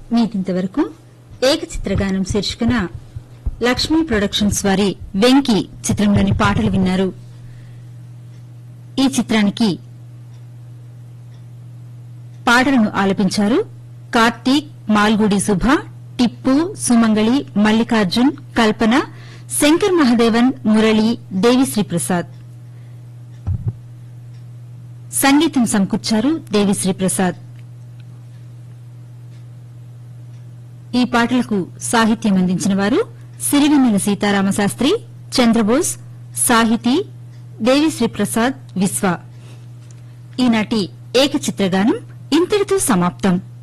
మీదింతవరకు ఏకచిత్రగానం శీర్షికన లక్ష్మీ ప్రొడక్షన్స్ వారి వెంకి చిత్రంలోని పాటలు విన్నారు ఈ చిత్రానికి పాటలను ఆలపించారు కార్తీక్ మాల్గుడి సుభ టిప్పు సుమంగళి మల్లికార్జున్ కల్పన శంకర్ మహదేవన్ మురళి దేవిశ్రీ ప్రసాద్ సంగీతం సమకూర్చారు దేవిశ్రీ ప్రసాద్ ఈ పాటలకు సాహిత్యం అందించిన వారు సిరివెన్నెల సీతారామశాస్త్రి చంద్రబోస్ సాహితీ దేవిశ్రీ ప్రసాద్ విశ్వ ఈనాటి ఏకచిత్రగానం ఇంతటితో సమాప్తం